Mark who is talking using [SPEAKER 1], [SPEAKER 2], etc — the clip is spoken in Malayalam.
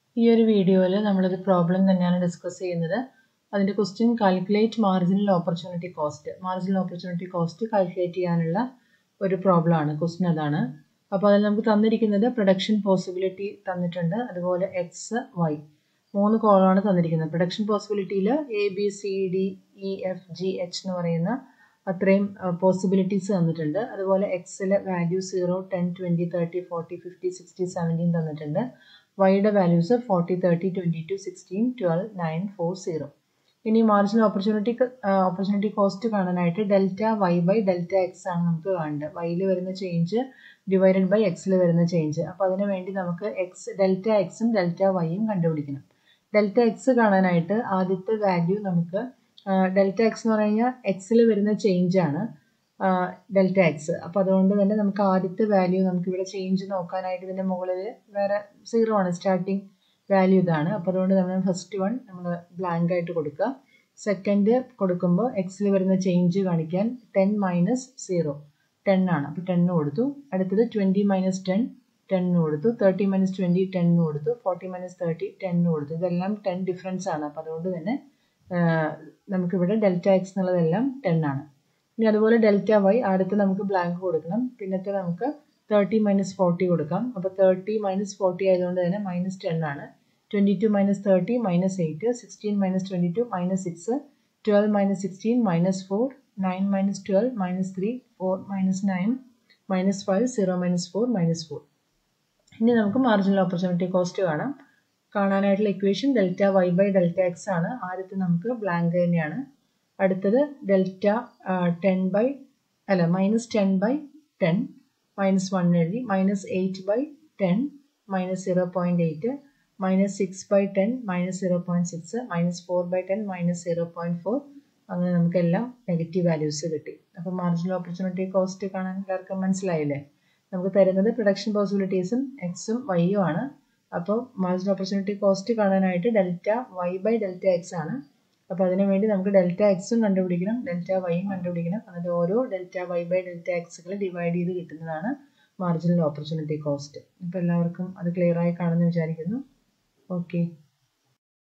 [SPEAKER 1] ഈ ഒരു വീഡിയോയിൽ നമ്മളൊരു പ്രോബ്ലം തന്നെയാണ് ഡിസ്കസ് ചെയ്യുന്നത് അതിൻ്റെ question calculate marginal opportunity cost marginal opportunity cost calculate ചെയ്യാനുള്ള ഒരു പ്രോബ്ലം ആണ് ക്വസ്റ്റ്യൻ അതാണ് അപ്പോൾ അതിൽ നമുക്ക് തന്നിരിക്കുന്നത് പ്രൊഡക്ഷൻ പോസിബിലിറ്റി തന്നിട്ടുണ്ട് അതുപോലെ എക്സ് വൈ മൂന്ന് കോളമാണ് തന്നിരിക്കുന്നത് പ്രൊഡക്ഷൻ പോസിബിലിറ്റിയിൽ A B C D E F G H എന്ന് പറയുന്ന അത്രയും പോസിബിലിറ്റീസ് തന്നിട്ടുണ്ട് അതുപോലെ എക്സിലെ value zero ten twenty thirty forty fifty sixty seventeen തന്നിട്ടുണ്ട് വൈയുടെ values forty thirty twenty two sixteen twelve nine four zero ഇനി മാർജിനൽ ഓപ്പർച്യൂണിറ്റി ഓപ്പർച്യൂണിറ്റി കോസ്റ്റ് കാണാനായിട്ട് delta Y by delta X ആണ് നമുക്ക് കാണേണ്ടത് വൈയിൽ വരുന്ന ചേഞ്ച് ഡിവൈഡഡ് ബൈ എക്സിൽ വരുന്ന ചേഞ്ച് അപ്പോൾ അതിന് വേണ്ടി നമുക്ക് എക്സ് ഡെൽറ്റ എക്സും ഡെൽറ്റ വൈയും കണ്ടുപിടിക്കണം ഡെൽറ്റ എക്സ് കാണാനായിട്ട് ആദ്യത്തെ വാല്യൂ നമുക്ക് ഡെൽറ്റ എക്സ് എന്ന് പറഞ്ഞു കഴിഞ്ഞാൽ എക്സിൽ വരുന്ന ചേഞ്ച് ആണ് ഡെൽറ്റ എക്സ് അപ്പോൾ അതുകൊണ്ട് തന്നെ നമുക്ക് ആദ്യത്തെ വാല്യൂ നമുക്ക് ഇവിടെ ചേഞ്ച് നോക്കാനായിട്ട് ഇതിൻ്റെ മുകളിൽ വേറെ സീറോ ആണ് സ്റ്റാർട്ടിങ് വാല്യൂ ഇതാണ് അപ്പോൾ അതുകൊണ്ട് നമ്മൾ ഫസ്റ്റ് വൺ നമ്മൾ ബ്ലാങ്ക് ആയിട്ട് കൊടുക്കുക സെക്കൻഡ് കൊടുക്കുമ്പോൾ എക്സിൽ വരുന്ന ചേഞ്ച് കാണിക്കാൻ ടെൻ മൈനസ് സീറോ ടെൻ ആണ് അപ്പോൾ ടെന്ന് കൊടുത്തു അടുത്തത് ട്വൻറ്റി മൈനസ് ടെൻ ടെന്ന് കൊടുത്തു തേർട്ടി മൈനസ് ട്വൻറ്റി ടെന്ന് കൊടുത്തു ഫോർട്ടി മൈനസ് തേർട്ടി ടെന്ന് കൊടുത്തു ഇതെല്ലാം ടെൻ ഡിഫറൻസ് ആണ് അപ്പോൾ അതുകൊണ്ട് തന്നെ നമുക്കിവിടെ ഡെൽറ്റ എക്സ് എന്നുള്ളതെല്ലാം ടെൻ ആണ് ഇനി അതുപോലെ ഡെൽറ്റ വൈ അടുത്ത് നമുക്ക് ബ്ലാങ്ക് കൊടുക്കണം പിന്നത്തെ നമുക്ക് തേർട്ടി മൈനസ് ഫോർട്ടി കൊടുക്കാം അപ്പോൾ തേർട്ടി മൈനസ് ഫോർട്ടി ആയതുകൊണ്ട് തന്നെ മൈനസ് ടെൻ ആണ് twenty two minus thirty minus eight sixteen minus twenty two minus six twelve minus sixteen minus four nine minus twelve minus three four minus nine minus five zero minus four minus four ഇനി നമുക്ക് മാർജിനൽ ഓപ്പർച്യൂണിറ്റി കോസ്റ്റ് കാണാം കാണാനായിട്ടുള്ള equation delta Y by delta X ആണ് ആദ്യത്തെ നമുക്ക് ബ്ലാങ്ക് തന്നെയാണ് അടുത്തത് ഡെൽറ്റ ടെൻ ബൈ അല്ല minus ten by ten minus one എഴുതി minus eight by ten minus zero point eight minus six by ten minus zero point six minus four by ten minus zero point four അങ്ങനെ നമുക്കെല്ലാം നെഗറ്റീവ് വാല്യൂസ് കിട്ടി അപ്പോൾ മാർജിനൽ ഓപ്പർച്യൂണിറ്റി കോസ്റ്റ് കാണാൻ എല്ലാവർക്കും മനസ്സിലായില്ലേ നമുക്ക് തരുന്നത് പ്രൊഡക്ഷൻ പോസിബിലിറ്റീസും എക്സും വൈയും ആണ് അപ്പോൾ മാർജിനൽ ഓപ്പർച്യൂണിറ്റി കോസ്റ്റ് കാണാനായിട്ട് delta Y by delta X ആണ് അപ്പോൾ അതിനു വേണ്ടി നമുക്ക് ഡെൽറ്റ എക്സും കണ്ടുപിടിക്കണം ഡെൽറ്റ വൈയും കണ്ടുപിടിക്കണം എന്നിട്ട് ഓരോ ഡെൽറ്റ വൈ ബൈ ഡെൽറ്റ എക്സുകൾ ഡിവൈഡ് ചെയ്ത് കിട്ടുന്നതാണ് മാർജിനൽ ഓപ്പർച്യൂണിറ്റി കോസ്റ്റ് അപ്പോൾ എല്ലാവർക്കും അത് ക്ലിയർ ആയി കാണുമെന്ന് വിചാരിക്കുന്നു ഓക്കെ